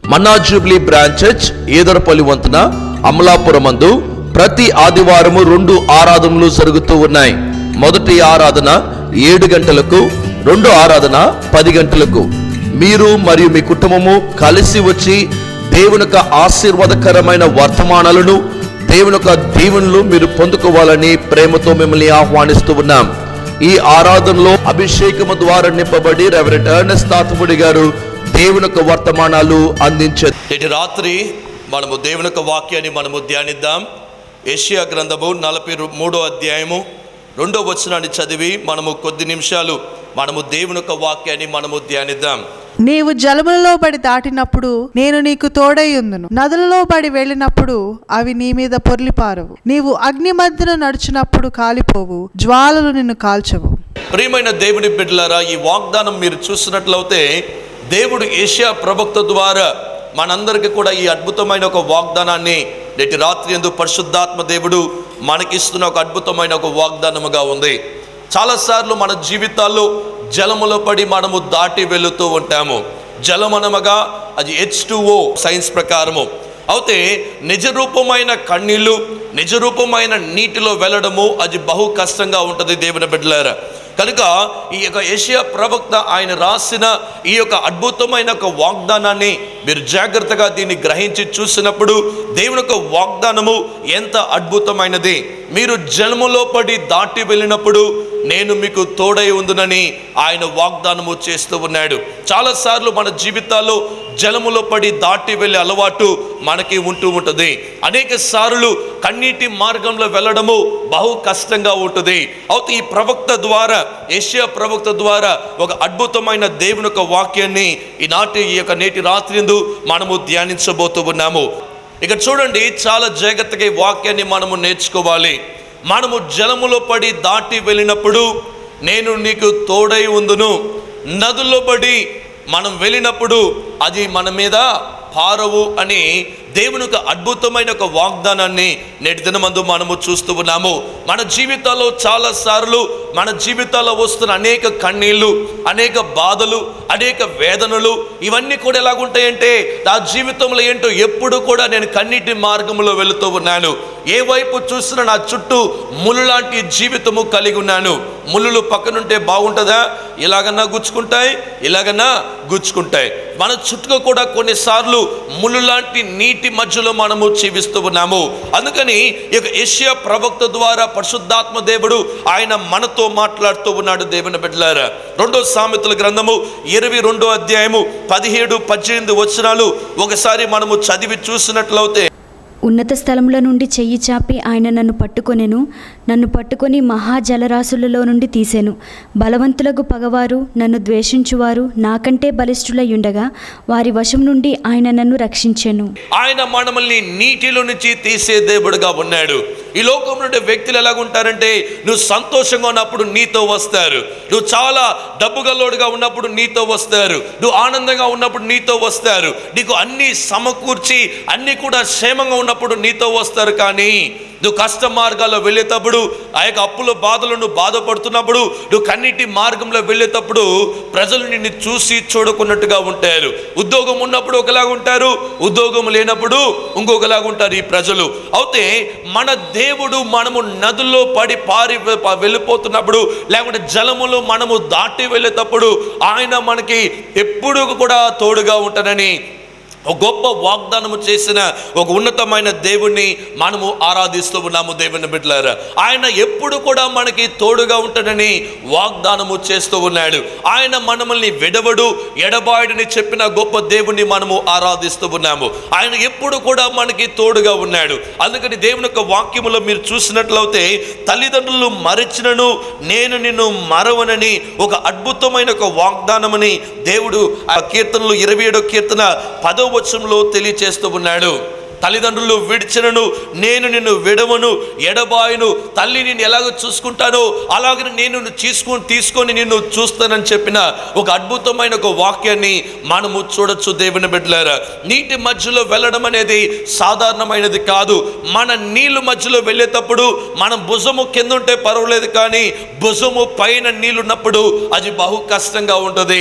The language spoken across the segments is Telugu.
మన్నా జూబ్లీ బ్రాంచ్ చర్చ్ ఈదరపల్లి వంతున అమలాపురమందు ప్రతి ఆదివారము రెండు ఆరాధనలు జరుగుతూ ఉన్నాయి మొదటి ఆరాధన ఏడు గంటలకు రెండో ఆరాధన పది గంటలకు మీరు మరియు మీ కుటుంబము కలిసి వచ్చి దేవుని యొక్క ఆశీర్వాదకరమైన వర్తమానాలను దేవుని యొక్క దీవెనలు మీరు పొందుకోవాలని ప్రేమతో మిమ్మల్ని ఆహ్వానిస్తూ ఉన్నాం ఈ ఆరాధనలో అభిషేకము ద్వారా నింపబడి రెవరెంట్ ఎర్నెస్ట్ తాతముడి గారు దేవుని యొక్క వర్తమానాలు అందించారు నేటి రాత్రి మనము దేవుని యొక్క వాక్యాన్ని మనము ధ్యానిద్దాం ఏషియా గ్రంథము నలభై రు- మూడో అధ్యాయము రెండో వచనాన్ని చదివి మనము కొద్ది నిమిషాలు మనము దేవుని యొక్క వాక్యాన్ని మనము ధ్యానిద్దాం నీవు జలములలో పడి దాటినప్పుడు నేను నీకు తోడై ఉందును నదులలో పడి వెళ్ళినప్పుడు అవి నీ మీద పొర్లిపారవు నీవు అగ్ని మధ్యన నడిచినప్పుడు కాలిపోవు జ్వాలలు నిన్ను కాల్చవు ప్రియమైన దేవుని బిడ్డలారా ఈ వాగ్దానం మీరు చూసినట్లయితే దేవుడు ఏషియా ప్రవక్త ద్వారా మనందరికీ కూడా ఈ అద్భుతమైన ఒక వాగ్దానాన్ని నేటి రాత్రి ఎందు పరిశుద్ధాత్మ దేవుడు మనకిస్తున్న ఒక అద్భుతమైన ఒక వాగ్దానముగా ఉంది చాలాసార్లు మన జీవితాల్లో జలములో పడి మనము దాటి వెళుతూ ఉంటాము జలమనమగా అది హెచ్ సైన్స్ ప్రకారము అయితే నిజరూపమైన కన్నీళ్ళు నిజరూపమైన నీటిలో వెళ్ళడము అది బహు కష్టంగా ఉంటుంది దేవుని బిడ్డలారా కనుక ఈ యొక్క ఏషియా ప్రవక్త ఆయన రాసిన ఈ యొక్క అద్భుతమైన ఒక వాగ్దానాన్ని మీరు జాగ్రత్తగా దీన్ని గ్రహించి చూసినప్పుడు దేవుని యొక్క వాగ్దానము ఎంత అద్భుతమైనది మీరు జన్మలో పడి దాటి వెళ్ళినప్పుడు నేను మీకు తోడై ఉందునని ఆయన వాగ్దానము చేస్తూ ఉన్నాడు చాలాసార్లు మన జీవితాల్లో జలములో పడి దాటి వెళ్ళే అలవాటు మనకి ఉంటూ ఉంటుంది అనేక సార్లు కన్నీటి మార్గంలో వెళ్ళడము బహు కష్టంగా ఉంటుంది అయితే ఈ ప్రవక్త ద్వారా ఏషియా ప్రవక్త ద్వారా ఒక అద్భుతమైన దేవుని యొక్క వాక్యాన్ని ఈనాటి ఈ యొక్క నేటి రాత్రి యందు మనము ధ్యానించబోతూ ఉన్నాము ఇక చూడండి చాలా జాగ్రత్తగా ఈ వాక్యాన్ని మనము నేర్చుకోవాలి మనము జలములో పడి దాటి వెళ్ళినప్పుడు నేను నీకు తోడై ఉందును నదుల్లో పడి మనం వెళ్ళినప్పుడు అది మన మీద పారవు అని దేవుని యొక్క అద్భుతమైన ఒక వాగ్దానాన్ని నేటి దినమందు మనము చూస్తూ ఉన్నాము మన జీవితాల్లో చాలా సార్లు మన జీవితాల్లో వస్తున్న అనేక కన్నీళ్ళు అనేక బాధలు అనేక వేదనలు ఇవన్నీ కూడా ఎలాగుంటాయంటే నా జీవితంలో ఏంటో ఎప్పుడు కూడా నేను కన్నీటి మార్గంలో వెళుతూ ఉన్నాను ఏ వైపు చూసినా నా చుట్టూ ముళ్ళు లాంటి జీవితము కలిగి ఉన్నాను ముళ్ళులు పక్కనుంటే బాగుంటుందా ఇలాగన్నా గుచ్చుకుంటాయి ఇలాగన్నా గుచ్చుకుంటాయి మన చుట్టూ కూడా కొన్నిసార్లు ముళ్ళు లాంటి నీటి మధ్యలో మనము జీవిస్తూ ఉన్నాము అందుకని ఈ యొక్క ఏషియా ప్రవక్త ద్వారా పరిశుద్ధాత్మ దేవుడు ఆయన మనతో మాట్లాడుతూ ఉన్నాడు దేవుని బిడ్డలారా రెండో సామెతల గ్రంథము ఇరవై రెండో అధ్యాయము పదిహేడు పద్దెనిమిది వచనాలు ఒకసారి మనము చదివి చూసినట్లయితే ఉన్నత స్థలముల నుండి చెయ్యి చాపి ఆయన నన్ను పట్టుకొనెను నన్ను పట్టుకొని మహాజలరాశులలో నుండి తీసెను బలవంతులకు పగవారు నన్ను ద్వేషించువారు నాకంటే బలిష్ఠులయ్యుండగా వారి వశం నుండి ఆయన నన్ను రక్షించెను ఆయన మనల్ని నీటిలో నుంచి తీసే దేవుడుగా ఉన్నాడు ఈ లోకంలో ఉండే వ్యక్తులు ఎలాగుంటారంటే నువ్వు సంతోషంగా ఉన్నప్పుడు నీతో వస్తారు నువ్వు చాలా డబ్బు గల్లోడుగా ఉన్నప్పుడు నీతో వస్తారు నువ్వు ఆనందంగా ఉన్నప్పుడు నీతో వస్తారు నీకు అన్ని సమకూర్చి అన్ని కూడా క్షేమంగా ఉన్నప్పుడు నీతో వస్తారు కానీ నువ్వు కష్ట మార్గాల్లో వెళ్ళేటప్పుడు ఆ యొక్క అప్పుల బాధలు నువ్వు బాధపడుతున్నప్పుడు నువ్వు కన్నీటి మార్గంలో వెళ్ళేటప్పుడు ప్రజలు నిన్ను చూసి చూడకున్నట్టుగా ఉంటారు ఉద్యోగం ఉన్నప్పుడు ఒకలాగా ఉంటారు ఉద్యోగం లేనప్పుడు ఇంకొకలాగా ఉంటారు ఈ ప్రజలు అయితే మన దేవుడు మనము నదుల్లో పడి పారి ప- వెళ్ళిపోతున్నప్పుడు లేకుంటే జలములో మనము దాటి వెళ్ళేటప్పుడు ఆయన మనకి ఎప్పుడు కూడా తోడుగా ఉంటానని ఒక గొప్ప వాగ్దానము చేసిన ఒక ఉన్నతమైన దేవుణ్ణి మనము ఆరాధిస్తూ ఉన్నాము దేవుని బిడ్డలారా ఆయన ఎప్పుడు కూడా మనకి తోడుగా ఉంటాడని వాగ్దానము చేస్తూ ఉన్నాడు ఆయన మనల్ని విడవడు ఎడబాయుడని చెప్పిన గొప్ప దేవుణ్ణి మనము ఆరాధిస్తూ ఉన్నాము ఆయన ఎప్పుడు కూడా మనకి తోడుగా ఉన్నాడు అందుకని దేవుని యొక్క వాక్యములో మీరు చూసినట్లయితే తల్లిదండ్రులు మరచినను నేను నిన్ను మరవనని ఒక అద్భుతమైన ఒక వాగ్దానమని దేవుడు ఆ కీర్తనలు ఇరవై ఏడో కీర్తన పదో వచనంలో తెలియచేస్తూ ఉన్నాడు తల్లిదండ్రులు విడిచినను నేను నిన్ను విడవను ఎడబాయును తల్లి నిన్ను ఎలాగో చూసుకుంటానో అలాగే నేను నిన్ను తీసుకొని తీసుకొని నిన్ను చూస్తానని చెప్పిన ఒక అద్భుతమైన ఒక వాక్యాన్ని మనము చూడొచ్చు దేవుని బిడ్డలారా నీటి మధ్యలో వెళ్ళడం అనేది సాధారణమైనది కాదు మన నీళ్ళు మధ్యలో వెళ్ళేటప్పుడు మనం భుజము కింద ఉంటే పర్వాలేదు కానీ భుజము పైన నీళ్ళు ఉన్నప్పుడు అది బహు కష్టంగా ఉంటుంది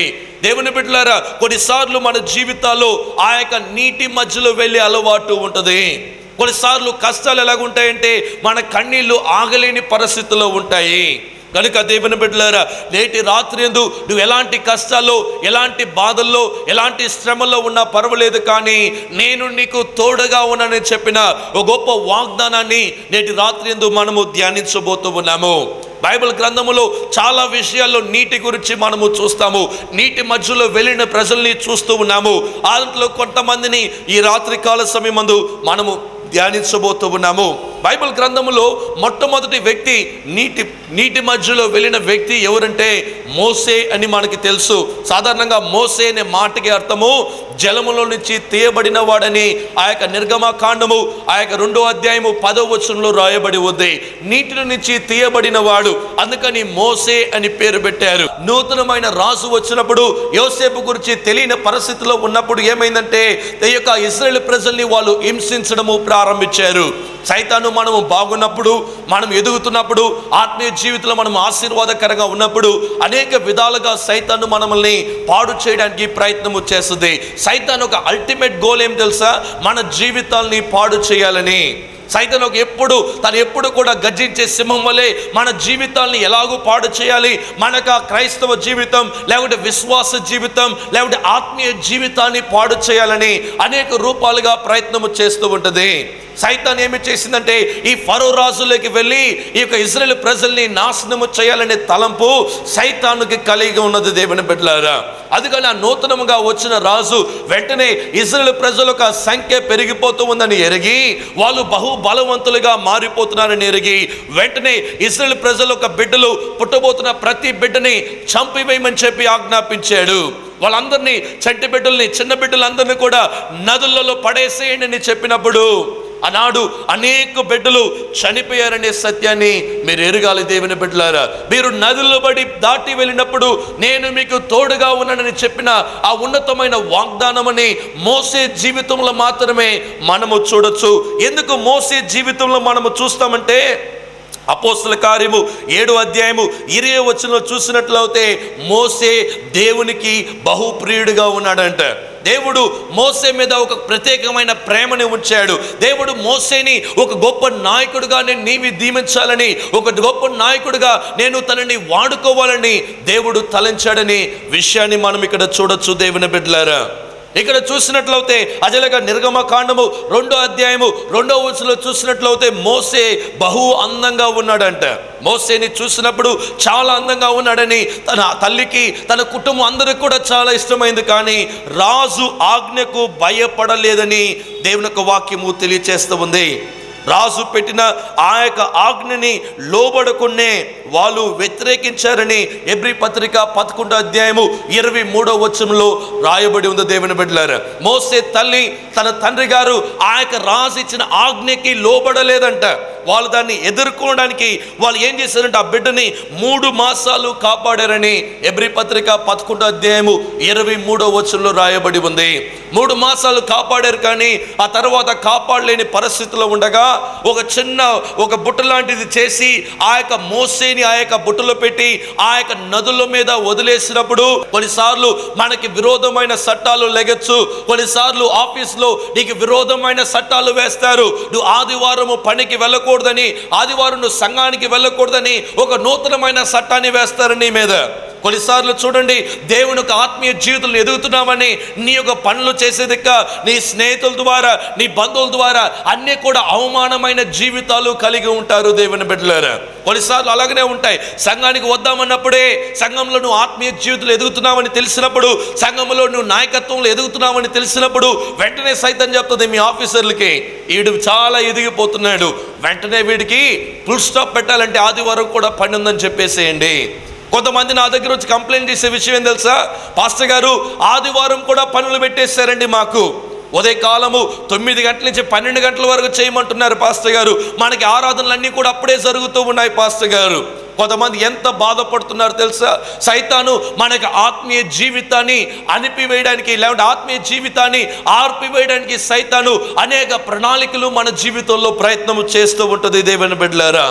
దేవుని బిడ్డలారా కొన్నిసార్లు మన జీవితాల్లో ఆ యొక్క నీటి మధ్యలో వెళ్ళే అలవాటు ఉంటుంది కొన్నిసార్లు కష్టాలు ఎలాగుంటాయంటే మన కన్నీళ్లు ఆగలేని పరిస్థితుల్లో ఉంటాయి కనుక దేవుని బిడ్డలారా నేటి రాత్రి ఎందు నువ్వు ఎలాంటి కష్టాల్లో ఎలాంటి బాధల్లో ఎలాంటి శ్రమలో ఉన్నా పర్వాలేదు కానీ నేను నీకు తోడుగా ఉన్నానని చెప్పిన ఒక గొప్ప వాగ్దానాన్ని నేటి రాత్రి ఎందు మనము ధ్యానించబోతూ ఉన్నాము బైబిల్ గ్రంథములో చాలా విషయాల్లో నీటి గురించి మనము చూస్తాము నీటి మధ్యలో వెళ్ళిన ప్రజల్ని చూస్తూ ఉన్నాము దాంట్లో కొంతమందిని ఈ రాత్రి కాల సమయమందు మనము ధ్యానించబోతూ ఉన్నాము బైబిల్ గ్రంథములో మొట్టమొదటి వ్యక్తి నీటి నీటి మధ్యలో వెళ్ళిన వ్యక్తి ఎవరంటే మోసే అని మనకి తెలుసు సాధారణంగా మోసే అనే మాటకి అర్థము జలములో నుంచి తీయబడిన వాడని ఆ యొక్క నిర్గమ కాండము ఆ యొక్క రెండో అధ్యాయము పదో వచనంలో రాయబడి ఉంది నీటిలో నుంచి తీయబడిన వాడు అందుకని మోసే అని పేరు పెట్టారు నూతనమైన రాజు వచ్చినప్పుడు యోసేపు గురించి తెలియని పరిస్థితిలో ఉన్నప్పుడు ఏమైందంటే ఈ యొక్క ఇస్రాయేల్ ప్రజల్ని వాళ్ళు హింసించడము ప్రారంభించారు సైతాను మనము బాగున్నప్పుడు మనం ఎదుగుతున్నప్పుడు ఆత్మీయ జీవితంలో మనం ఆశీర్వాదకరంగా ఉన్నప్పుడు అనేక విధాలుగా సైతాను మనల్ని పాడు చేయడానికి ప్రయత్నము చేస్తుంది సైతాన్ ఒక అల్టిమేట్ గోల్ ఏం తెలుసా మన జీవితాల్ని పాడు చేయాలని సైతం ఒక ఎప్పుడు తను ఎప్పుడు కూడా గర్జించే సింహం వలె మన జీవితాల్ని ఎలాగూ పాడు చేయాలి మనకు ఆ క్రైస్తవ జీవితం లేకుంటే విశ్వాస జీవితం లేకుంటే ఆత్మీయ జీవితాన్ని పాడు చేయాలని అనేక రూపాలుగా ప్రయత్నము చేస్తూ ఉంటుంది సైతాన్ ఏమి చేసిందంటే ఈ ఫరో రాజులోకి వెళ్ళి ఈ యొక్క ఇజ్రాయెల్ ప్రజల్ని నాశనము చేయాలనే తలంపు సైతానుకి కలిగి ఉన్నది దేవుని బిడ్డలారా అందుకని ఆ నూతనముగా వచ్చిన రాజు వెంటనే ఇజ్రాయెల్ ప్రజల యొక్క సంఖ్య పెరిగిపోతూ ఉందని ఎరిగి వాళ్ళు బహు బలవంతులుగా మారిపోతున్నారని ఎరిగి వెంటనే ఇజ్రాయెల్ ప్రజల యొక్క బిడ్డలు పుట్టబోతున్న ప్రతి బిడ్డని చంపివేయమని చెప్పి ఆజ్ఞాపించాడు వాళ్ళందరినీ చంటి బిడ్డల్ని చిన్న బిడ్డలందరినీ కూడా నదులలో పడేసేయండి అని చెప్పినప్పుడు ఆనాడు అనేక బిడ్డలు చనిపోయారనే సత్యాన్ని మీరు ఎరగాలి దేవుని బిడ్డలారా మీరు నదుల్లో బడి దాటి వెళ్ళినప్పుడు నేను మీకు తోడుగా ఉన్నానని చెప్పిన ఆ ఉన్నతమైన వాగ్దానమని మోసే జీవితంలో మాత్రమే మనము చూడొచ్చు ఎందుకు మోసే జీవితంలో మనము చూస్తామంటే అపోస్తుల కార్యము ఏడు అధ్యాయము ఇరే వచనంలో చూసినట్లయితే మోసే దేవునికి బహుప్రియుడిగా ఉన్నాడంట దేవుడు మోసే మీద ఒక ప్రత్యేకమైన ప్రేమని ఉంచాడు దేవుడు మోసేని ఒక గొప్ప నాయకుడిగా నేను నీవి దీవించాలని ఒక గొప్ప నాయకుడిగా నేను తనని వాడుకోవాలని దేవుడు తలంచాడని విషయాన్ని మనం ఇక్కడ చూడొచ్చు దేవుని బిడ్డలారా ఇక్కడ చూసినట్లయితే అజలగా నిర్గమ కాండము రెండో అధ్యాయము రెండో వచనంలో చూసినట్లయితే మోసే బహు అందంగా ఉన్నాడంట మోసేని చూసినప్పుడు చాలా అందంగా ఉన్నాడని తన తల్లికి తన కుటుంబం అందరికి కూడా చాలా ఇష్టమైంది కానీ రాజు ఆజ్ఞకు భయపడలేదని దేవుని యొక్క వాక్యము తెలియచేస్తూ ఉంది రాజు పెట్టిన ఆ యొక్క ఆజ్ఞని లోబడకునే వాళ్ళు వ్యతిరేకించారని ఎబ్రి పత్రిక పదకొండో అధ్యాయము ఇరవై మూడో వచనంలో రాయబడి ఉంది దేవుని బిడ్డలారా మోసే తల్లి తన తండ్రి గారు ఆ యొక్క రాజు ఇచ్చిన ఆజ్ఞకి లోబడలేదంట వాళ్ళు దాన్ని ఎదుర్కోవడానికి వాళ్ళు ఏం చేశారంటే ఆ బిడ్డని మూడు మాసాలు కాపాడారని ఎబ్రి పత్రిక పదకొండో అధ్యాయము ఇరవై మూడో వచనంలో రాయబడి ఉంది మూడు మాసాలు కాపాడారు కానీ ఆ తర్వాత కాపాడలేని పరిస్థితిలో ఉండగా ఒక చిన్న ఒక బుట్ట లాంటిది చేసి ఆ యొక్క మోసేని ఆ యొక్క బుట్టలో పెట్టి ఆ యొక్క నదుల మీద వదిలేసినప్పుడు కొన్నిసార్లు మనకి విరోధమైన చట్టాలు లెగచ్చు కొన్నిసార్లు ఆఫీస్లో నీకు విరోధమైన చట్టాలు వేస్తారు నువ్వు ఆదివారము పనికి వెళ్ళకూడదని ఆదివారం నువ్వు సంఘానికి వెళ్ళకూడదని ఒక నూతనమైన చట్టాన్ని వేస్తారు నీ మీద కొన్నిసార్లు చూడండి దేవుని యొక్క ఆత్మీయ జీవితంలో ఎదుగుతున్నామని నీ యొక్క పనులు చేసేదిక్క నీ స్నేహితుల ద్వారా నీ బంధువుల ద్వారా అన్నీ కూడా అవమానమైన జీవితాలు కలిగి ఉంటారు దేవుని బిడ్డలారా కొన్నిసార్లు అలాగనే ఉంటాయి సంఘానికి వద్దామన్నప్పుడే సంఘంలో నువ్వు ఆత్మీయ జీవితంలో ఎదుగుతున్నావని తెలిసినప్పుడు సంఘంలో నువ్వు నాయకత్వంలో ఎదుగుతున్నావని తెలిసినప్పుడు వెంటనే సైతం చెప్తుంది మీ ఆఫీసర్లకి వీడు చాలా ఎదిగిపోతున్నాడు వెంటనే వీడికి ఫుల్ స్టాప్ పెట్టాలంటే ఆదివారం కూడా పని ఉందని చెప్పేసేయండి కొంతమంది నా దగ్గర వచ్చి కంప్లైంట్ చేసే విషయం ఏం తెలుసా పాస్టర్ గారు ఆదివారం కూడా పనులు పెట్టేశారండి మాకు ఉదయకాలము తొమ్మిది గంటల నుంచి పన్నెండు గంటల వరకు చేయమంటున్నారు పాస్టర్ గారు మనకి ఆరాధనలన్నీ కూడా అప్పుడే జరుగుతూ ఉన్నాయి పాస్టర్ గారు కొంతమంది ఎంత బాధపడుతున్నారు తెలుసా సైతాను మనకి ఆత్మీయ జీవితాన్ని అనిపివేయడానికి లేకుంటే ఆత్మీయ జీవితాన్ని ఆర్పివేయడానికి సైతాను అనేక ప్రణాళికలు మన జీవితంలో ప్రయత్నము చేస్తూ ఉంటుంది దేవుని బిడ్డలారా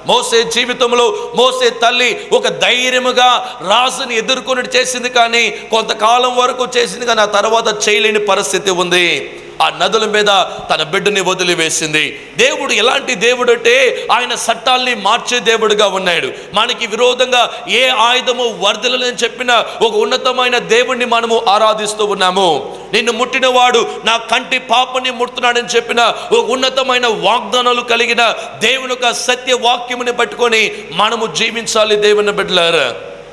మోసే జీవితంలో మోసే తల్లి ఒక ధైర్యముగా రాజుని ఎదుర్కొని చేసింది కానీ కొంతకాలం వరకు చేసింది కానీ ఆ తర్వాత చేయలేని పరిస్థితి ఉంది ఆ నదుల మీద తన బిడ్డని వదిలివేసింది దేవుడు ఎలాంటి దేవుడు అంటే ఆయన చట్టాల్ని మార్చే దేవుడుగా ఉన్నాడు మనకి విరోధంగా ఏ ఆయుధము వర్ధలని చెప్పిన ఒక ఉన్నతమైన దేవుణ్ణి మనము ఆరాధిస్తూ ఉన్నాము నిన్ను ముట్టినవాడు నా కంటి పాపని ముడుతున్నాడని చెప్పిన ఒక ఉన్నతమైన వాగ్దానాలు కలిగిన దేవుని యొక్క సత్య వాక్యముని పట్టుకొని మనము జీవించాలి దేవుని బిడ్డలారా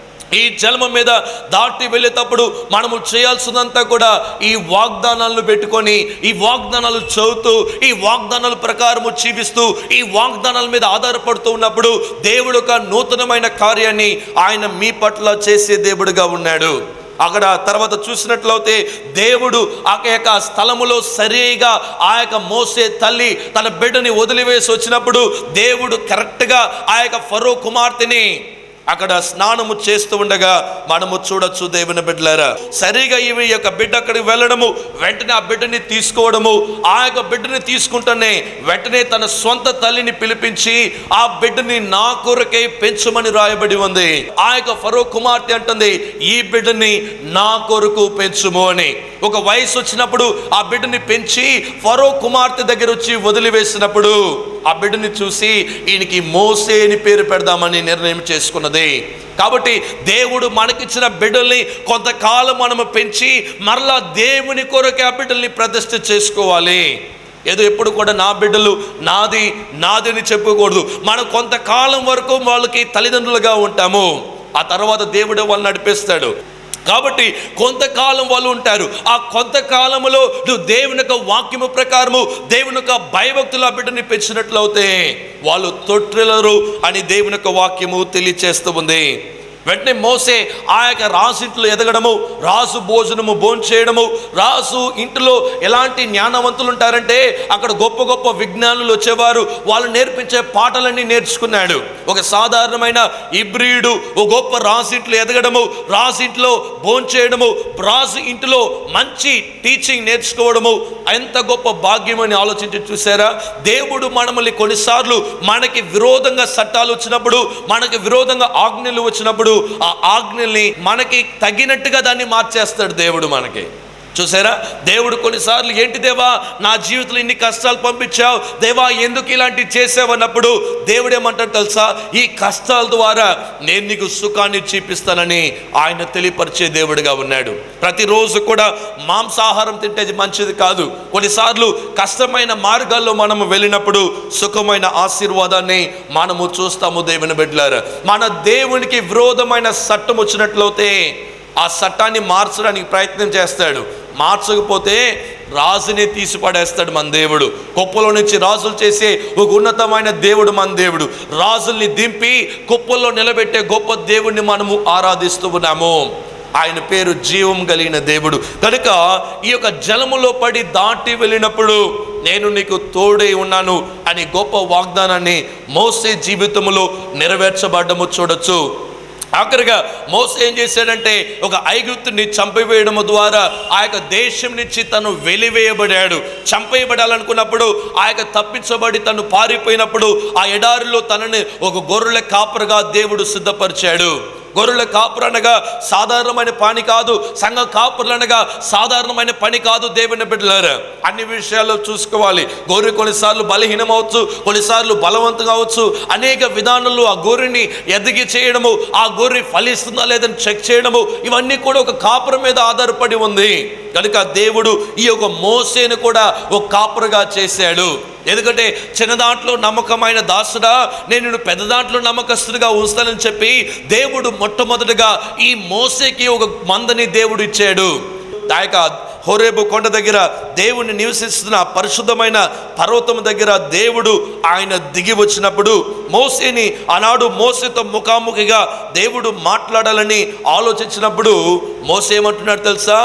ఈ జన్మ మీద దాటి వెళ్ళేటప్పుడు మనము చేయాల్సిందంతా కూడా ఈ వాగ్దానాలను పెట్టుకొని ఈ వాగ్దానాలు చదువుతూ ఈ వాగ్దానాల ప్రకారము జీవిస్తూ ఈ వాగ్దానాల మీద ఆధారపడుతూ ఉన్నప్పుడు దేవుడు ఒక నూతనమైన కార్యాన్ని ఆయన మీ పట్ల చేసే దేవుడుగా ఉన్నాడు అక్కడ తర్వాత చూసినట్లయితే దేవుడు ఆ యొక్క స్థలములో సరిగా ఆ యొక్క మోసే తల్లి తన బిడ్డని వదిలివేసి వచ్చినప్పుడు దేవుడు కరెక్ట్గా ఆ యొక్క ఫరో కుమార్తెని అక్కడ స్నానము చేస్తూ ఉండగా మనము చూడొచ్చు దేవుని బిడ్డలారా సరిగా ఇవి యొక్క బిడ్డ అక్కడికి వెళ్ళడము వెంటనే ఆ బిడ్డని తీసుకోవడము ఆ యొక్క బిడ్డని తీసుకుంటూనే వెంటనే తన సొంత తల్లిని పిలిపించి ఆ బిడ్డని నా కొరకై పెంచమని రాయబడి ఉంది ఆ యొక్క ఫరో కుమార్తె అంటుంది ఈ బిడ్డని నా కొరకు పెంచుము అని ఒక వయసు వచ్చినప్పుడు ఆ బిడ్డని పెంచి ఫరో కుమార్తె దగ్గర వచ్చి వదిలివేసినప్పుడు ఆ బిడ్డని చూసి ఈయనకి మోసే అని పేరు పెడదామని నిర్ణయం చేసుకున్నది కాబట్టి దేవుడు మనకిచ్చిన బిడ్డల్ని కొంతకాలం మనము పెంచి మరలా దేవుని కొరకే ఆ బిడ్డల్ని ప్రతిష్ఠ చేసుకోవాలి ఏదో ఎప్పుడు కూడా నా బిడ్డలు నాది నాది అని చెప్పకూడదు మనం కొంతకాలం వరకు వాళ్ళకి తల్లిదండ్రులుగా ఉంటాము ఆ తర్వాత దేవుడు వాళ్ళు నడిపిస్తాడు కాబట్టి కొంతకాలం వాళ్ళు ఉంటారు ఆ కొంతకాలములో నువ్వు దేవుని యొక్క వాక్యము ప్రకారము దేవుని యొక్క భయభక్తుల బిడ్డని పెంచినట్లయితే వాళ్ళు తొట్టిలరు అని దేవుని యొక్క వాక్యము తెలియచేస్తూ ఉంది వెంటనే మోసే ఆ యొక్క రాజు ఇంట్లో ఎదగడము రాజు భోజనము భోంచేయడము రాజు ఇంటిలో ఎలాంటి జ్ఞానవంతులు ఉంటారంటే అక్కడ గొప్ప గొప్ప విజ్ఞానులు వచ్చేవారు వాళ్ళు నేర్పించే పాటలన్నీ నేర్చుకున్నాడు ఒక సాధారణమైన ఇబ్రియుడు ఒక గొప్ప రాజు ఇంట్లో ఎదగడము రాజు ఇంట్లో భోంచేయడము రాజు ఇంటిలో మంచి టీచింగ్ నేర్చుకోవడము ఎంత గొప్ప భాగ్యం అని ఆలోచించి చూసారా దేవుడు మనల్ని కొన్నిసార్లు మనకి విరోధంగా చట్టాలు వచ్చినప్పుడు మనకి విరోధంగా ఆజ్ఞలు వచ్చినప్పుడు ఆ ఆజ్ఞల్ని మనకి తగినట్టుగా దాన్ని మార్చేస్తాడు దేవుడు మనకి చూసారా దేవుడు కొన్నిసార్లు ఏంటి దేవా నా జీవితంలో ఇన్ని కష్టాలు పంపించావు దేవా ఎందుకు ఇలాంటివి చేసావన్నప్పుడు దేవుడు ఏమంటాడు తెలుసా ఈ కష్టాల ద్వారా నేను నీకు సుఖాన్ని చూపిస్తానని ఆయన తెలియపరిచే దేవుడిగా ఉన్నాడు ప్రతిరోజు కూడా మాంసాహారం తింటే మంచిది కాదు కొన్నిసార్లు కష్టమైన మార్గాల్లో మనము వెళ్ళినప్పుడు సుఖమైన ఆశీర్వాదాన్ని మనము చూస్తాము దేవుని బిడ్డలారా మన దేవునికి విరోధమైన చట్టం వచ్చినట్లయితే ఆ చట్టాన్ని మార్చడానికి ప్రయత్నం చేస్తాడు మార్చకపోతే రాజుని తీసి పడేస్తాడు మన దేవుడు కుప్పలో నుంచి రాజులు చేసే ఒక ఉన్నతమైన దేవుడు మన దేవుడు రాజుల్ని దింపి కుప్పల్లో నిలబెట్టే గొప్ప దేవుణ్ణి మనము ఆరాధిస్తూ ఉన్నాము ఆయన పేరు జీవం కలిగిన దేవుడు కనుక ఈ యొక్క జలములో పడి దాటి వెళ్ళినప్పుడు నేను నీకు తోడై ఉన్నాను అని గొప్ప వాగ్దానాన్ని మోసే జీవితంలో నెరవేర్చబడ్డము చూడొచ్చు ఆఖరిగా మోస ఏం చేశాడంటే ఒక ఐగుప్తుని చంపివేయడం ద్వారా ఆ యొక్క దేశం నుంచి తను వెలివేయబడాడు చంపేయబడాలనుకున్నప్పుడు ఆ యొక్క తప్పించబడి తను పారిపోయినప్పుడు ఆ ఎడారిలో తనని ఒక గొర్రెల కాపరుగా దేవుడు సిద్ధపరిచాడు గొర్రెల కాపురు అనగా సాధారణమైన పని కాదు సంఘ కాపురులు అనగా సాధారణమైన పని కాదు దేవుని బిడ్డలారా అన్ని విషయాల్లో చూసుకోవాలి గొర్రె కొన్నిసార్లు బలహీనమవచ్చు కొన్నిసార్లు బలవంతం కావచ్చు అనేక విధానాల్లో ఆ గొర్రెని ఎదిగి చేయడము ఆ గొర్రె ఫలిస్తుందా లేదని చెక్ చేయడము ఇవన్నీ కూడా ఒక కాపురం మీద ఆధారపడి ఉంది కనుక దేవుడు ఈ యొక్క మోసేను కూడా ఒక కాపురుగా చేశాడు ఎందుకంటే చిన్న దాంట్లో నమ్మకమైన దాసుడా నేను నిన్ను పెద్ద దాంట్లో నమ్మకస్తుడిగా ఉంచుతానని చెప్పి దేవుడు మొట్టమొదటిగా ఈ మోసేకి ఒక మందని దేవుడు ఇచ్చాడు ఆ యొక్క హోరేబు కొండ దగ్గర దేవుని నివసిస్తున్న ఆ పరిశుద్ధమైన పర్వతం దగ్గర దేవుడు ఆయన దిగి వచ్చినప్పుడు మోసేని ఆనాడు మోసేతో ముఖాముఖిగా దేవుడు మాట్లాడాలని ఆలోచించినప్పుడు మోసే ఏమంటున్నాడు తెలుసా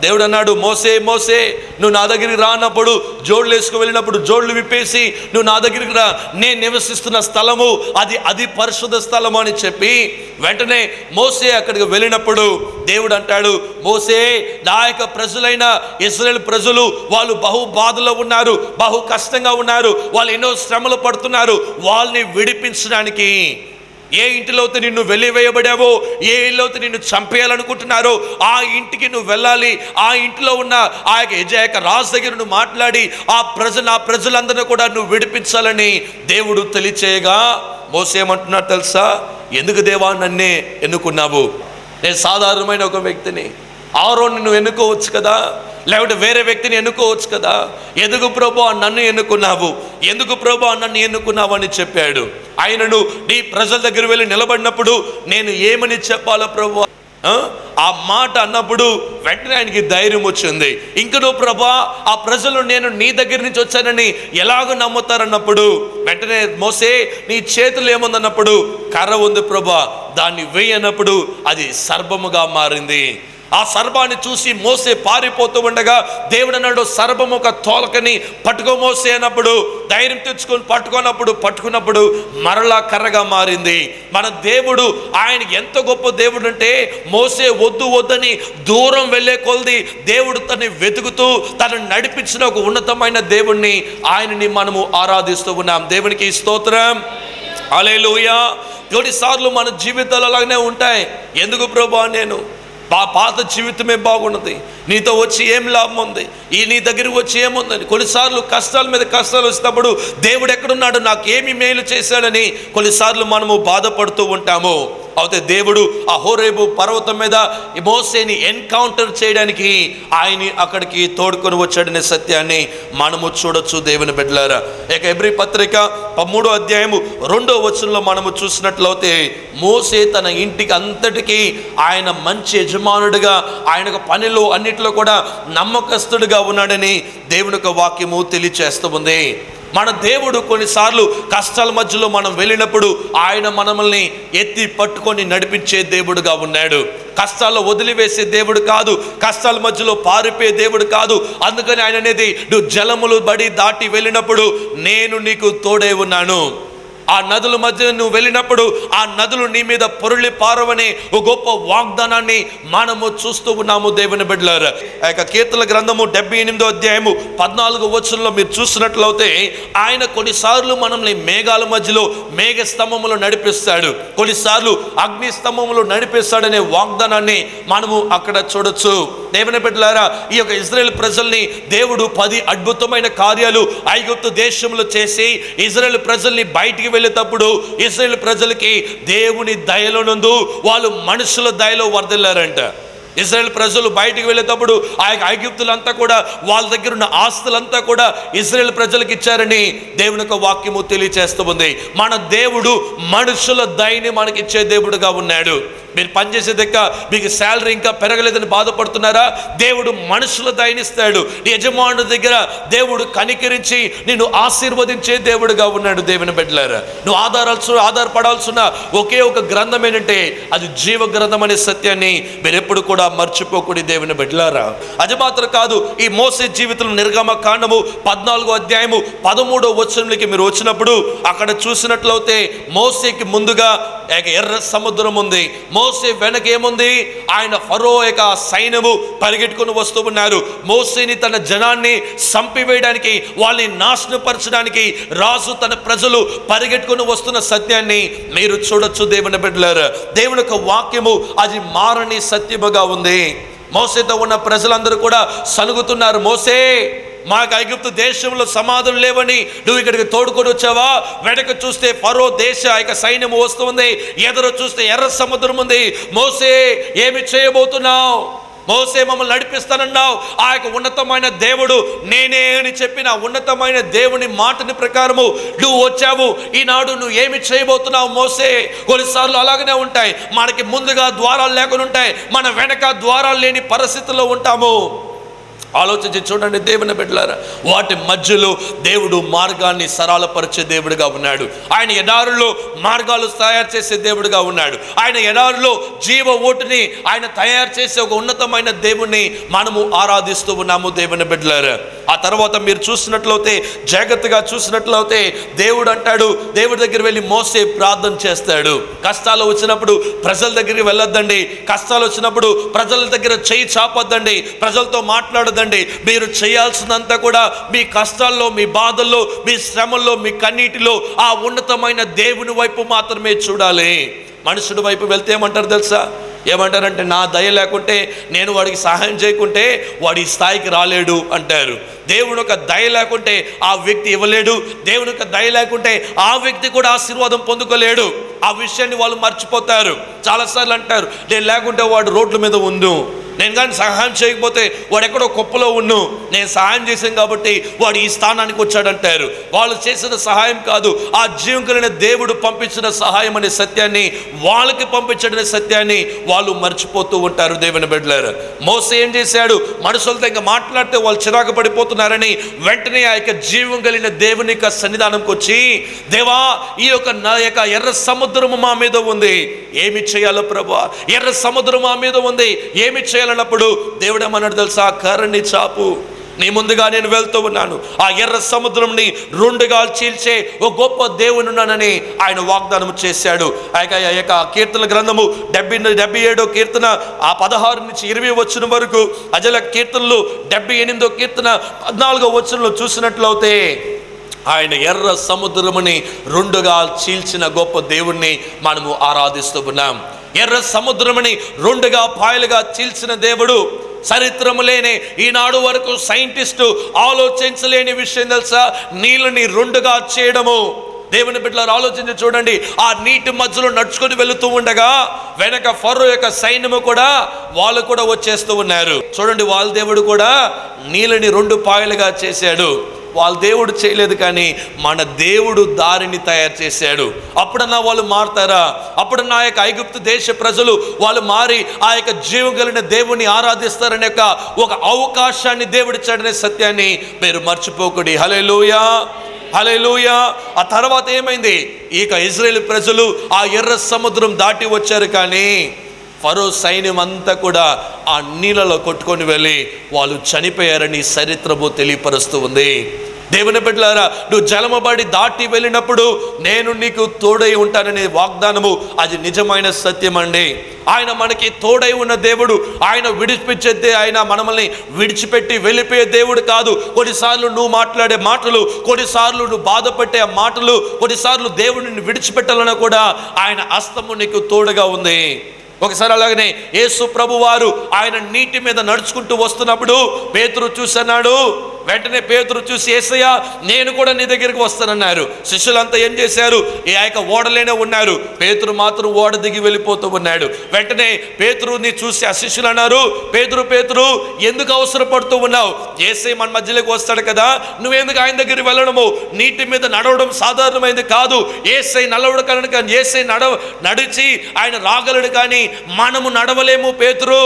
దేవుడు అన్నాడు మోసే మోసే నువ్వు నా దగ్గరికి రానప్పుడు జోడ్లు వేసుకు వెళ్ళినప్పుడు జోడ్లు విప్పేసి నువ్వు నా దగ్గరికి రా నేను నివసిస్తున్న స్థలము అది అది పరిశుద్ధ స్థలము అని చెప్పి వెంటనే మోసే అక్కడికి వెళ్ళినప్పుడు దేవుడు అంటాడు మోసే నా యొక్క ప్రజలైన ఇస్రాయేల్ ప్రజలు వాళ్ళు బహు బాధలో ఉన్నారు బహు కష్టంగా ఉన్నారు వాళ్ళు ఎన్నో శ్రమలు పడుతున్నారు వాళ్ళని విడిపించడానికి ఏ ఇంటిలో అయితే నిన్ను వెలివేయబడావో ఏ ఇల్లు అయితే నిన్ను చంపేయాలనుకుంటున్నారో ఆ ఇంటికి నువ్వు వెళ్ళాలి ఆ ఇంటిలో ఉన్న ఆ యొక్క యజాయక రాజు దగ్గర నువ్వు మాట్లాడి ఆ ప్రజలు ఆ ప్రజలందరినీ కూడా నువ్వు విడిపించాలని దేవుడు తెలియచేయగా మోసేమంటున్నాడు తెలుసా ఎందుకు దేవా నన్నే ఎన్నుకున్నావు నేను సాధారణమైన ఒక వ్యక్తిని ఆరోని నువ్వు ఎన్నుకోవచ్చు కదా లేకపోతే వేరే వ్యక్తిని ఎన్నుకోవచ్చు కదా ఎందుకు ప్రభు నన్ను ఎన్నుకున్నావు ఎందుకు ప్రభు నన్ను ఎన్నుకున్నావు అని చెప్పాడు ఆయనను నీ ప్రజల దగ్గర వెళ్ళి నిలబడినప్పుడు నేను ఏమని చెప్పాలో ప్రభు ఆ? ఆ మాట అన్నప్పుడు వెంటనే ఆయనకి ధైర్యం వచ్చింది ఇంకనూ ప్రభా ఆ ప్రజలు నేను నీ దగ్గర నుంచి వచ్చానని ఎలాగో నమ్ముతారన్నప్పుడు వెంటనే మోసే నీ చేతులు ఏముందన్నప్పుడు కర్ర ఉంది ప్రభా దాన్ని వేయనప్పుడు అది సర్పముగా మారింది ఆ సర్పాన్ని చూసి మోసే పారిపోతూ ఉండగా దేవుడు అన్నాడు సర్పం ఒక తోలకని పట్టుకో మోసే అన్నప్పుడు ధైర్యం తెచ్చుకొని పట్టుకున్నప్పుడు పట్టుకున్నప్పుడు మరలా కర్రగా మారింది మన దేవుడు ఆయన ఎంత గొప్ప దేవుడు అంటే మోసే వద్దు వద్దని దూరం వెళ్ళే కొలది దేవుడు తన్ని వెతుకుతూ తనను నడిపించిన ఒక ఉన్నతమైన దేవుణ్ణి ఆయనని మనము ఆరాధిస్తూ ఉన్నాం దేవునికి స్తోత్రం అలేలుయా కొన్నిసార్లు మన జీవితాలు అలాగనే ఉంటాయి ఎందుకు ప్రభా నేను పా పాత జీవితమే బాగున్నది నీతో వచ్చి ఏం లాభం ఉంది ఈ నీ దగ్గరికి వచ్చి ఏముందని కొన్నిసార్లు కష్టాల మీద కష్టాలు వచ్చినప్పుడు దేవుడు ఎక్కడున్నాడు నాకు ఏమి మేలు చేశాడని కొన్నిసార్లు మనము బాధపడుతూ ఉంటాము అయితే దేవుడు ఆ హోరేబు పర్వతం మీద ఈ మోసేని ఎన్కౌంటర్ చేయడానికి ఆయన్ని అక్కడికి తోడుకొని వచ్చాడనే సత్యాన్ని మనము చూడొచ్చు దేవుని బిడ్డలారా ఇక ఎబ్రి పత్రిక పదమూడో అధ్యాయము రెండో వచనంలో మనము చూసినట్లయితే మోసే తన ఇంటికి అంతటికీ ఆయన మంచి యజమానుడిగా ఆయన పనిలో అన్నిటిలో కూడా నమ్మకస్తుడిగా ఉన్నాడని దేవుని యొక్క వాక్యము తెలియచేస్తూ ఉంది మన దేవుడు కొన్నిసార్లు కష్టాల మధ్యలో మనం వెళ్ళినప్పుడు ఆయన మనల్ని ఎత్తి పట్టుకొని నడిపించే దేవుడుగా ఉన్నాడు కష్టాల్లో వదిలివేసే దేవుడు కాదు కష్టాల మధ్యలో పారిపోయే దేవుడు కాదు అందుకని ఆయన అనేది నువ్వు జలములు బడి దాటి వెళ్ళినప్పుడు నేను నీకు తోడే ఉన్నాను ఆ నదుల మధ్య నువ్వు వెళ్ళినప్పుడు ఆ నదులు నీ మీద పొరులి పారవనే ఒక గొప్ప వాగ్దానాన్ని మనము చూస్తూ ఉన్నాము దేవుని బిడ్డలారా ఆ యొక్క కీర్తన గ్రంథము డెబ్బై ఎనిమిదో అధ్యాయము పద్నాలుగు వచనంలో మీరు చూసినట్లయితే ఆయన కొన్నిసార్లు మనల్ని మేఘాల మధ్యలో మేఘ స్తంభములో నడిపిస్తాడు కొన్నిసార్లు అగ్ని స్తంభములో నడిపిస్తాడనే వాగ్దానాన్ని మనము అక్కడ చూడొచ్చు దేవుని బిడ్డలారా ఈ యొక్క ఇజ్రాయెల్ ప్రజల్ని దేవుడు పది అద్భుతమైన కార్యాలు ఐగుప్తు దేశంలో చేసి ఇజ్రాయెల్ ప్రజల్ని బయటికి వెళ్ళేటప్పుడు ఇజ్రాయెల్ ప్రజలకి దేవుని దయలో నందు వాళ్ళు మనుషుల దయలో వర్దిల్లారంట ఇజ్రాయెల్ ప్రజలు బయటికి వెళ్ళేటప్పుడు ఆ యొక్క ఐగుప్తులంతా కూడా వాళ్ళ దగ్గర ఉన్న ఆస్తులంతా కూడా ఇజ్రాయెల్ ప్రజలకు ఇచ్చారని దేవుని యొక్క వాక్యము తెలియచేస్తూ ఉంది మన దేవుడు మనుషుల దయని మనకిచ్చే దేవుడుగా ఉన్నాడు మీరు పనిచేసే దగ్గర మీకు శాలరీ ఇంకా పెరగలేదని బాధపడుతున్నారా దేవుడు మనుషుల దయనిస్తాడు నీ యజమానుడి దగ్గర దేవుడు కనికరించి నిన్ను ఆశీర్వదించే దేవుడుగా ఉన్నాడు దేవుని బిడ్డలారా నువ్వు ఆధారాల్సి ఆధారపడాల్సిన ఒకే ఒక గ్రంథం ఏంటంటే అది జీవ గ్రంథం అనే సత్యాన్ని మీరు ఎప్పుడు కూడా మర్చిపోకూడదు దేవుని బిడ్డలారా అది మాత్రం కాదు ఈ మోసే జీవితంలో నిర్గమ కాండము పద్నాలుగో అధ్యాయము పదమూడో వచనంలోకి మీరు వచ్చినప్పుడు అక్కడ చూసినట్లయితే మోసేకి ముందుగా ఏక ఎర్ర సముద్రం ఉంది మోసే వెనక ఏముంది ఆయన ఫరో యొక్క సైన్యము పరిగెట్టుకుని వస్తూ ఉన్నారు మోసేని తన జనాన్ని చంపివేయడానికి వాళ్ళని నాశనపరచడానికి రాజు తన ప్రజలు పరిగెట్టుకుని వస్తున్న సత్యాన్ని మీరు చూడొచ్చు దేవుని బిడ్డలారు దేవుని యొక్క వాక్యము అది మారని సత్యముగా ఉంది మోసేతో ఉన్న ప్రజలందరూ కూడా సలుగుతున్నారు మోసే మాకు ఐగుప్తు దేశంలో సమాధులు లేవని నువ్వు ఇక్కడికి తోడుకొని వచ్చావా వెనక చూస్తే ఫరో దేశ యొక్క సైన్యం వస్తుంది ఎదురు చూస్తే ఎర్ర సముద్రం ఉంది మోసే ఏమి చేయబోతున్నావు మోసే మమ్మల్ని నడిపిస్తానన్నావు ఆ యొక్క ఉన్నతమైన దేవుడు నేనే అని చెప్పిన ఉన్నతమైన దేవుని మాటని ప్రకారము నువ్వు వచ్చావు ఈనాడు నువ్వు ఏమి చేయబోతున్నావు మోసే కొన్నిసార్లు అలాగనే ఉంటాయి మనకి ముందుగా ద్వారాలు లేకుండా ఉంటాయి మన వెనక ద్వారాలు లేని పరిస్థితుల్లో ఉంటాము ఆలోచించి చూడండి దేవుని బిడ్డలారా వాటి మధ్యలో దేవుడు మార్గాన్ని సరళపరిచే దేవుడిగా ఉన్నాడు ఆయన ఎడారులో మార్గాలు తయారు చేసే దేవుడిగా ఉన్నాడు ఆయన ఎడారులో జీవ ఓటుని ఆయన తయారు చేసే ఒక ఉన్నతమైన దేవుణ్ణి మనము ఆరాధిస్తూ ఉన్నాము దేవుని బిడ్డలారా ఆ తర్వాత మీరు చూసినట్లయితే జాగ్రత్తగా చూసినట్లయితే దేవుడు అంటాడు దేవుడి దగ్గర వెళ్ళి మోసే ప్రార్థన చేస్తాడు కష్టాలు వచ్చినప్పుడు ప్రజల దగ్గరికి వెళ్ళొద్దండి కష్టాలు వచ్చినప్పుడు ప్రజల దగ్గర చేయి చాపొద్దండి ప్రజలతో మాట్లాడొద్దండి మీరు చేయాల్సిందంతా కూడా మీ కష్టాల్లో మీ బాధల్లో మీ శ్రమల్లో మీ కన్నీటిలో ఆ ఉన్నతమైన దేవుని వైపు మాత్రమే చూడాలి మనుషుడి వైపు వెళ్తే ఏమంటారు తెలుసా ఏమంటారంటే నా దయ లేకుంటే నేను వాడికి సహాయం చేయకుంటే వాడి ఈ స్థాయికి రాలేడు అంటారు దేవుని యొక్క దయ లేకుంటే ఆ వ్యక్తి ఇవ్వలేడు దేవుని యొక్క దయ లేకుంటే ఆ వ్యక్తి కూడా ఆశీర్వాదం పొందుకోలేడు ఆ విషయాన్ని వాళ్ళు మర్చిపోతారు చాలాసార్లు అంటారు నేను లేకుంటే వాడు రోడ్ల మీద ఉండు నేను కానీ సహాయం చేయకపోతే వాడు ఎక్కడో కుప్పలో ఉన్ను నేను సహాయం చేశాను కాబట్టి వాడు ఈ స్థానానికి వచ్చాడంటారు వాళ్ళు చేసిన సహాయం కాదు ఆ జీవం కలిగిన దేవుడు పంపించిన సహాయం అనే సత్యాన్ని వాళ్ళకి పంపించడనే సత్యాన్ని వాళ్ళు మర్చిపోతూ ఉంటారు దేవుని బిడ్డలారు మోస ఏం చేశాడు మనుషులతో ఇంకా మాట్లాడితే వాళ్ళు చిరాకు పడిపోతున్నారని వెంటనే ఆ యొక్క జీవం కలిగిన దేవుని యొక్క సన్నిధానంకి వచ్చి దేవా ఈ యొక్క నా యొక్క ఎర్ర సముద్రము మా మీద ఉంది ఏమి చేయాలో ప్రభు ఎర్ర సముద్రం మా మీద ఉంది ఏమి చేయాలన్నప్పుడు దేవుడు ఏమన్నాడు తెలుసా కర్రని చాపు నీ ముందుగా నేను వెళ్తూ ఉన్నాను ఆ ఎర్ర సముద్రంని రెండుగా చీల్చే ఓ గొప్ప దేవునున్నానని ఆయన వాగ్దానం చేశాడు ఆ యొక్క ఆ యొక్క కీర్తన గ్రంథము డెబ్బై డెబ్బై ఏడో కీర్తన ఆ పదహారు నుంచి ఇరవై వచ్చిన వరకు అజల కీర్తనలు డెబ్బై ఎనిమిదో కీర్తన పద్నాలుగో వచనంలో చూసినట్లయితే ఆయన ఎర్ర సముద్రముని రెండుగా చీల్చిన గొప్ప దేవుణ్ణి మనము ఆరాధిస్తూ ఉన్నాం ఎర్ర సముద్రముని రెండుగా పాయలుగా చీల్చిన దేవుడు చరిత్రము లేని ఈనాడు వరకు సైంటిస్టు ఆలోచించలేని విషయం తెలుసా నీళ్ళని రెండుగా చేయడము దేవుని బిడ్డలారు ఆలోచించి చూడండి ఆ నీటి మధ్యలో నడుచుకొని వెళుతూ ఉండగా వెనక ఫరో యొక్క సైన్యము కూడా వాళ్ళు కూడా వచ్చేస్తూ ఉన్నారు చూడండి వాళ్ళ దేవుడు కూడా నీళ్ళని రెండు పాయలుగా చేశాడు వాళ్ళ దేవుడు చేయలేదు కానీ మన దేవుడు దారిని తయారు చేశాడు అప్పుడన్నా వాళ్ళు మారుతారా అప్పుడన్నా ఆ యొక్క ఐగుప్తు దేశ ప్రజలు వాళ్ళు మారి ఆ యొక్క జీవం కలిగిన దేవుని ఆరాధిస్తారనే యొక్క ఒక అవకాశాన్ని దేవుడిచ్చాడనే సత్యాన్ని మీరు మర్చిపోకండి హలే హల్లెలూయా ఆ తర్వాత ఏమైంది ఇక ఇజ్రాయేల్ ప్రజలు ఆ ఎర్ర సముద్రం దాటి వచ్చారు కానీ ఫరో సైన్యం అంతా కూడా ఆ నీళ్ళలో కొట్టుకొని వెళ్ళి వాళ్ళు చనిపోయారని చరిత్రము తెలియపరుస్తూ ఉంది దేవుని బిడ్డలారా నువ్వు జలమబడి దాటి వెళ్ళినప్పుడు నేను నీకు తోడై ఉంటాననే వాగ్దానము అది నిజమైన సత్యం అండి ఆయన మనకి తోడై ఉన్న దేవుడు ఆయన విడిపించే ఆయన మనల్ని విడిచిపెట్టి వెళ్ళిపోయే దేవుడు కాదు కొన్నిసార్లు నువ్వు మాట్లాడే మాటలు కొన్నిసార్లు నువ్వు బాధపెట్టే మాటలు కొన్నిసార్లు దేవుడిని విడిచిపెట్టాలన్నా కూడా ఆయన హస్తము నీకు తోడుగా ఉంది ఒకసారి అలాగనే యేసు ప్రభు వారు ఆయన నీటి మీద నడుచుకుంటూ వస్తున్నప్పుడు పేతురు చూసన్నాడు వెంటనే పేతురు చూసి ఏసయ్య నేను కూడా నీ దగ్గరికి వస్తానన్నారు శిష్యులంతా ఏం చేశారు ఈ ఆ యొక్క ఓడలేనే ఉన్నారు పేతురు మాత్రం ఓడ దిగి వెళ్ళిపోతూ ఉన్నాడు వెంటనే పేతురుని చూసి ఆ శిష్యులు అన్నారు పేతురు పేతురు ఎందుకు అవసరపడుతూ ఉన్నావు ఏసై మన మధ్యలోకి వస్తాడు కదా నువ్వెందుకు ఆయన దగ్గరికి వెళ్ళడము నీటి మీద నడవడం సాధారణమైంది కాదు ఏసై నడవడు కనుక ఏసై నడవ నడిచి ఆయన రాగలడు కానీ మనము నడవలేము పేతురు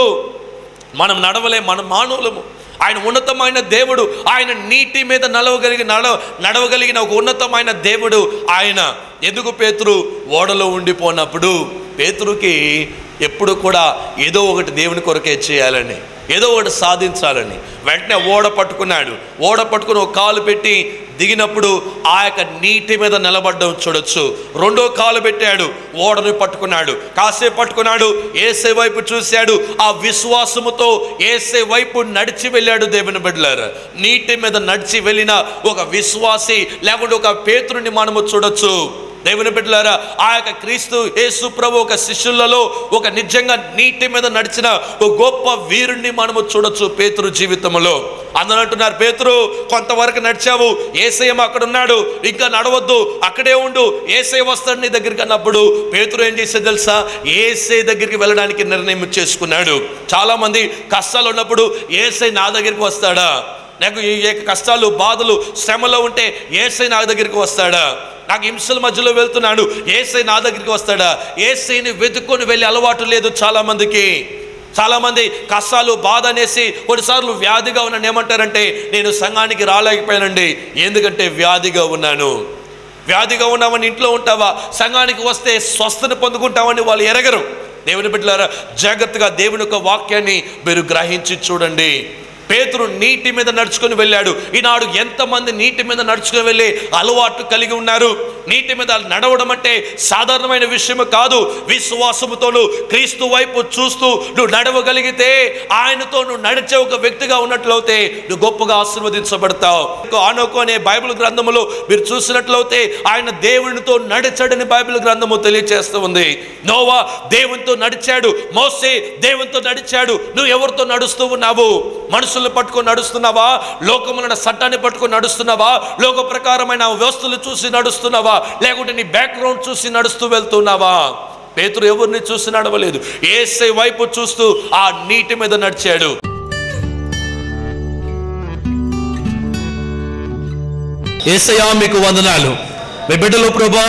మనం నడవలేం మనం మానవులము ఆయన ఉన్నతమైన దేవుడు ఆయన నీటి మీద నడవగలిగి నడవ నడవగలిగిన ఒక ఉన్నతమైన దేవుడు ఆయన ఎందుకు పేతురు ఓడలో ఉండిపోయినప్పుడు పేతురుకి ఎప్పుడు కూడా ఏదో ఒకటి దేవుని కొరకే చేయాలని ఏదో ఒకటి సాధించాలని వెంటనే ఓడ పట్టుకున్నాడు ఓడ పట్టుకుని ఒక కాలు పెట్టి దిగినప్పుడు ఆ యొక్క నీటి మీద నిలబడ్డం చూడొచ్చు రెండో కాలు పెట్టాడు ఓడని పట్టుకున్నాడు కాసేపు పట్టుకున్నాడు ఏసే వైపు చూశాడు ఆ విశ్వాసముతో ఏసే వైపు నడిచి వెళ్ళాడు దేవుని బిడ్డలారు నీటి మీద నడిచి వెళ్ళిన ఒక విశ్వాసి లేకుంటే ఒక పేతురుని మనము చూడొచ్చు దేవుని బిడ్డలారా ఆ యొక్క క్రీస్తు యేసు ప్రభు ఒక శిష్యులలో ఒక నిజంగా నీటి మీద నడిచిన ఒక గొప్ప వీరుణ్ణి మనము చూడొచ్చు పేతురు జీవితంలో అందరూ అంటున్నారు పేతురు కొంతవరకు నడిచావు ఏసయం అక్కడ ఉన్నాడు ఇంకా నడవద్దు అక్కడే ఉండు ఏసై వస్తాడు నీ దగ్గరికి అన్నప్పుడు పేతురు ఏం చేసేది తెలుసా ఏసై దగ్గరికి వెళ్ళడానికి నిర్ణయం చేసుకున్నాడు చాలా మంది కష్టాలు ఉన్నప్పుడు ఏసై నా దగ్గరికి వస్తాడా నాకు ఈ యొక్క కష్టాలు బాధలు శ్రమలో ఉంటే ఏసై నా దగ్గరికి వస్తాడా నాకు హింసల మధ్యలో వెళ్తున్నాడు ఏసై నా దగ్గరికి వస్తాడా ఏసైని వెతుక్కొని వెళ్ళే అలవాటు లేదు చాలా మందికి చాలా మంది కష్టాలు బాధ అనేసి కొన్నిసార్లు వ్యాధిగా ఉన్నాను ఏమంటారంటే నేను సంఘానికి రాలేకపోయానండి ఎందుకంటే వ్యాధిగా ఉన్నాను వ్యాధిగా ఉన్నామని ఇంట్లో ఉంటావా సంఘానికి వస్తే స్వస్థని పొందుకుంటామని వాళ్ళు ఎరగరు దేవుని బిడ్డలారా జాగ్రత్తగా దేవుని యొక్క వాక్యాన్ని మీరు గ్రహించి చూడండి పేతురు నీటి మీద నడుచుకొని వెళ్ళాడు ఈనాడు ఎంతమంది నీటి మీద నడుచుకొని వెళ్ళి అలవాటు కలిగి ఉన్నారు నీటి మీద నడవడం అంటే సాధారణమైన విషయం కాదు విశ్వాసముతోను క్రీస్తు వైపు చూస్తూ నువ్వు నడవగలిగితే ఆయనతో నువ్వు నడిచే ఒక వ్యక్తిగా ఉన్నట్లయితే నువ్వు గొప్పగా ఆశీర్వదించబడతావు ఆనోకు అనే బైబిల్ గ్రంథములో మీరు చూసినట్లయితే ఆయన దేవునితో నడిచాడని బైబిల్ గ్రంథము తెలియజేస్తూ ఉంది నోవా దేవునితో నడిచాడు మోసే దేవునితో నడిచాడు నువ్వు ఎవరితో నడుస్తూ ఉన్నావు మనుషుల్ని పట్టుకొని నడుస్తున్నావా లోకములైన చట్టాన్ని పట్టుకొని నడుస్తున్నావా లోక ప్రకారమైన వ్యవస్థలు చూసి నడుస్తున్నావా లేకుంటే నీ బ్యాక్గ్రౌండ్ చూసి నడుస్తూ వెళ్తున్నావా పేతురు ఎవరిని చూసి నడవలేదు ఏసై వైపు చూస్తూ ఆ నీటి మీద నడిచాడు ఏసయా మీకు వందనాలు మీ బిడ్డలు ప్రభా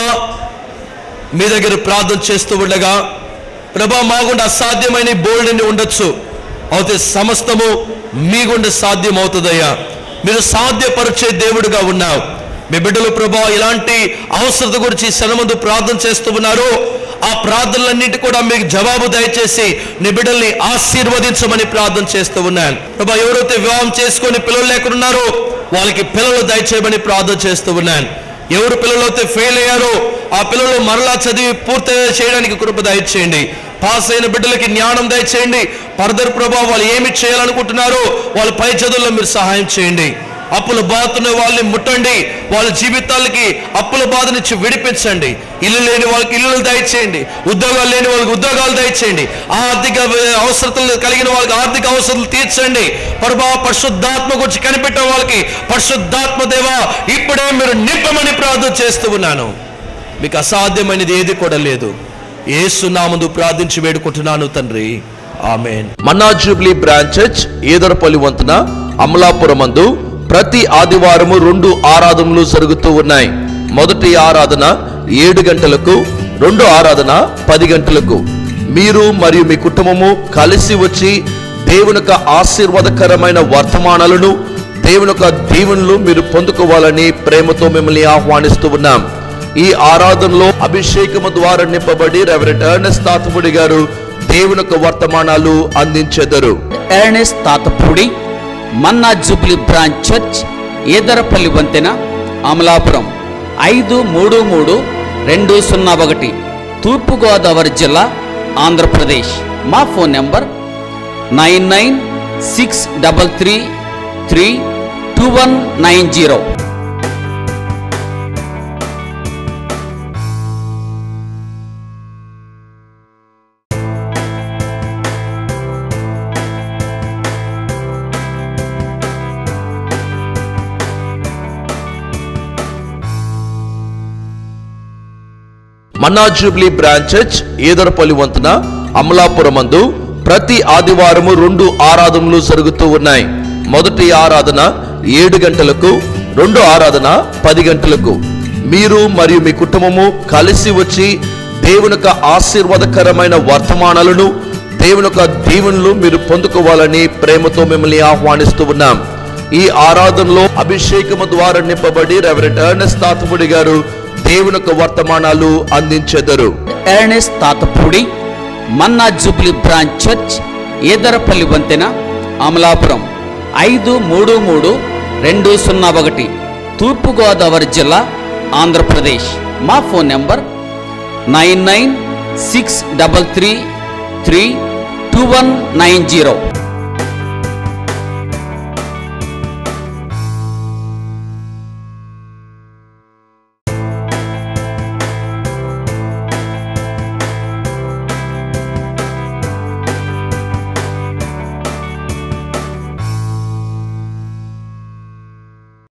మీ దగ్గర ప్రార్థన చేస్తూ ఉండగా ప్రభా మా గుండా అసాధ్యమైన బోల్డ్ని ఉండొచ్చు అయితే సమస్తము మీ గుండా సాధ్యం అవుతుందయ్యా మీరు సాధ్యపరిచే దేవుడుగా ఉన్నావు మీ బిడ్డలు ప్రభా ఇలాంటి అవసరత గురించి శనమందు ప్రార్థన చేస్తూ ఉన్నారు ఆ ప్రార్థనలన్నిటి కూడా మీకు జవాబు దయచేసి నీ బిడ్డల్ని ఆశీర్వదించమని ప్రార్థన చేస్తూ ఉన్నాను ప్రభా ఎవరైతే వివాహం చేసుకొని పిల్లలు లేకున్నారో వాళ్ళకి పిల్లలు దయచేయమని ప్రార్థన చేస్తూ ఉన్నాను ఎవరు పిల్లలైతే ఫెయిల్ అయ్యారో ఆ పిల్లలు మరలా చదివి పూర్తి చేయడానికి కృప దయచేయండి పాస్ అయిన బిడ్డలకి జ్ఞానం దయచేయండి ఫర్దర్ ప్రభా వాళ్ళు ఏమి చేయాలనుకుంటున్నారో వాళ్ళ పై చదువుల్లో మీరు సహాయం చేయండి అప్పుల బాధతున్న వాళ్ళని ముట్టండి వాళ్ళ జీవితాలకి అప్పుల బాధ నుంచి విడిపించండి ఇల్లు లేని వాళ్ళకి ఇల్లు దయచేయండి ఉద్యోగాలు లేని వాళ్ళకి ఉద్యోగాలు దయచేయండి ఆర్థిక అవసరతలు కలిగిన వాళ్ళకి ఆర్థిక అవసరాలు తీర్చండి ప్రభా పరిశుద్ధాత్మ గురించి కనిపెట్టే వాళ్ళకి పరిశుద్ధాత్మ దేవా ఇప్పుడే మీరు నింపమని ప్రార్థన చేస్తూ ఉన్నాను మీకు అసాధ్యమైనది ఏది కూడా లేదు ఏసునామందు ప్రార్థించి వేడుకుంటున్నాను తండ్రి amen Manna Jubilee Branch Church Edarapalli వంతున అమలాపురం మందు ప్రతి ఆదివారము రెండు ఆరాధనలు జరుగుతూ ఉన్నాయి మొదటి ఆరాధన ఏడు గంటలకు రెండు ఆరాధన పది గంటలకు మీరు మరియు మీ కుటుంబము కలిసి వచ్చి దేవుని యొక్క ఆశీర్వాదకరమైన వర్తమానాలను దేవుని యొక్క దీవెనలు మీరు పొందుకోవాలని ప్రేమతో మిమ్మల్ని ఆహ్వానిస్తూ ఉన్నాం ఈ ఆరాధనలో అభిషేకము ద్వారా నింపబడి రెవరెంట్ ఎర్నెస్ తాతముడి గారు దేవుని యొక్క వర్తమానాలు అందించెదరు Ernest Tatapudi Manna Jubilee Branch Church Edarapalli వంతెన అమలాపురం ఐదు మూడు మూడు రెండు సున్నా ఒకటి తూర్పుగోదావరి జిల్లా ఆంధ్రప్రదేశ్ మా phone number nine nine six double three three two one nine zero Manna Jubilee Branch Church Edarapalli వంతున అమలాపురం మందు ప్రతి ఆదివారము రెండు ఆరాధనలు జరుగుతూ ఉన్నాయి మొదటి ఆరాధన ఏడు గంటలకు రెండు ఆరాధన పది గంటలకు మీరు మరియు మీ కుటుంబము కలిసి వచ్చి దేవుని యొక్క ఆశీర్వాదకరమైన వర్తమానాలను దేవుని యొక్క దీవెనలు మీరు పొందుకోవాలని ప్రేమతో మిమ్మల్ని ఆహ్వానిస్తూ ఉన్నాం ఈ ఆరాధనలో అభిషేకము ద్వారా నింపబడి రెవరెంట్ ఎర్నెస్ తాతముడి గారు దేవుని యొక్క వర్తమానాలు అందించెదరు Ernest Tatapudi Manna Jubilee Branch Church Edarapalli వంతెన అమలాపురం ఐదు మూడు మూడు రెండు సున్నా ఒకటి తూర్పుగోదావరి జిల్లా ఆంధ్రప్రదేశ్ మా phone number nine nine six double three three two one nine zero